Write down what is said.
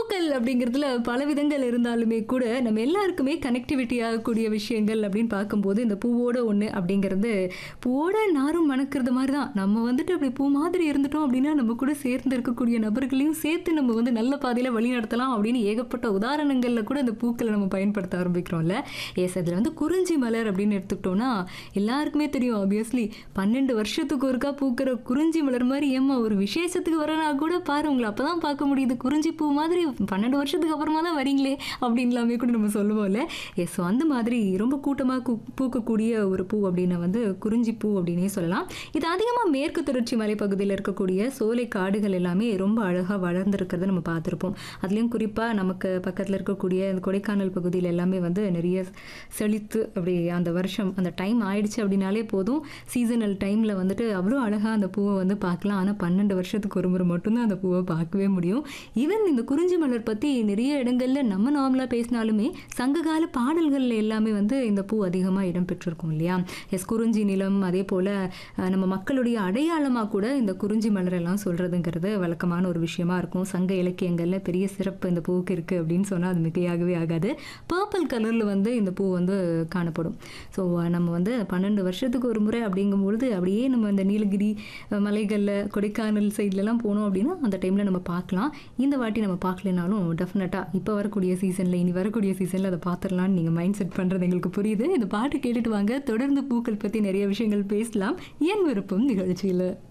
பூக்கள் அப்படிங்கிறதுல பல விதங்கள் இருந்தாலுமே கூட நம்ம எல்லாருக்குமே கனெக்டிவிட்டி ஆகக்கூடிய விஷயங்கள் அப்படின்னு பார்க்கும்போது இந்த பூவோட ஒன்று அப்படிங்கிறது பூவோட நாரும் மணக்கிறது மாதிரி தான் நம்ம வந்துட்டு அப்படி பூ மாதிரி இருந்துட்டோம் அப்படின்னா நம்ம கூட சேர்ந்து இருக்கக்கூடிய நபர்களையும் சேர்த்து நம்ம வந்து நல்ல பாதையில் வழி நடத்தலாம் அப்படின்னு ஏகப்பட்ட உதாரணங்களில் கூட இந்த பூக்களை நம்ம பயன்படுத்த ஆரம்பிக்கிறோம்ல எஸ் அதில் வந்து குறிஞ்சி மலர் அப்படின்னு எடுத்துக்கிட்டோம்னா எல்லாருக்குமே தெரியும் ஆப்வியஸ்லி பன்னெண்டு வருஷத்துக்கு ஒருக்கா பூக்கிற குறிஞ்சி மலர் மாதிரி ஏம்மா ஒரு விசேஷத்துக்கு வரனா கூட பாரு உங்களை அப்போ தான் பார்க்க முடியுது குறிஞ்சி பூ மாதிரி பன்னெண்டு வருஷத்துக்கு அப்புறமா தான் வரீங்களே அப்படின்லாமே கூட நம்ம சொல்லுவோம்ல எஸ் ஸோ அந்த மாதிரி ரொம்ப கூட்டமாக கூ பூக்கக்கூடிய ஒரு பூ அப்படின்னு வந்து குறிஞ்சி பூ அப்படின்னே சொல்லலாம் இது அதிகமாக மேற்கு தொடர்ச்சி மலைப்பகுதியில் இருக்கக்கூடிய சோலை காடுகள் எல்லாமே ரொம்ப அழகாக வளர்ந்துருக்கிறத நம்ம பார்த்துருப்போம் அதுலேயும் குறிப்பாக நமக்கு பக்கத்தில் இருக்கக்கூடிய இந்த கொடைக்கானல் பகுதியில் எல்லாமே வந்து நிறைய செழித்து அப்படி அந்த வருஷம் அந்த டைம் ஆயிடுச்சு அப்படின்னாலே போதும் சீசனல் டைமில் வந்துட்டு அவ்வளோ அழகாக அந்த பூவை வந்து பார்க்கலாம் ஆனால் பன்னெண்டு வருஷத்துக்கு ஒரு முறை மட்டும்தான் அந்த பூவை பார்க்கவே முடியும் ஈவன் இந்த குறிஞ்சி மலர் பற்றி நிறைய இடங்களில் நம்ம நார்மலாக பேசினாலுமே சங்ககால பாடல்கள் எல்லாமே வந்து இந்த பூ அதிகமாக இடம்பெற்றிருக்கும் இல்லையா எஸ் குறிஞ்சி நிலம் அதே போல் நம்ம மக்களுடைய அடையாளமாக கூட இந்த குறிஞ்சி மலர் எல்லாம் சொல்கிறதுங்கிறது வழக்கமான ஒரு விஷயமா இருக்கும் சங்க இலக்கியங்களில் பெரிய சிறப்பு இந்த பூவுக்கு இருக்குது அப்படின்னு சொன்னால் அது மிகையாகவே ஆகாது பர்பிள் கலரில் வந்து இந்த பூ வந்து காணப்படும் ஸோ நம்ம வந்து பன்னெண்டு வருஷத்துக்கு ஒரு முறை அப்படிங்கும்பொழுது அப்படியே நம்ம இந்த நீலகிரி அஹ், மலைகளில் கொடைக்கானல் சைட்லலாம் போனோம் அப்படின்னா அந்த டைமில் நம்ம பார்க்கலாம் இந்த வாட்டி நம்ம பார்க்கலனாலும் டெஃபினட்டாக இப்போ வரக்கூடிய சீசனில் இனி வரக்கூடிய சீசனில் அதை பார்த்துடலான்னு நீங்கள் மைண்ட் செட் பண்ணுறது எங்களுக்கு புரியுது இந்த பாட்டு கேட்டுட்டு வாங்க தொடர்ந்து பூக்கள் பற்றி நிறைய விஷயங்கள் பேசலாம் என் விருப்பம் நிகழ்ச்சியில்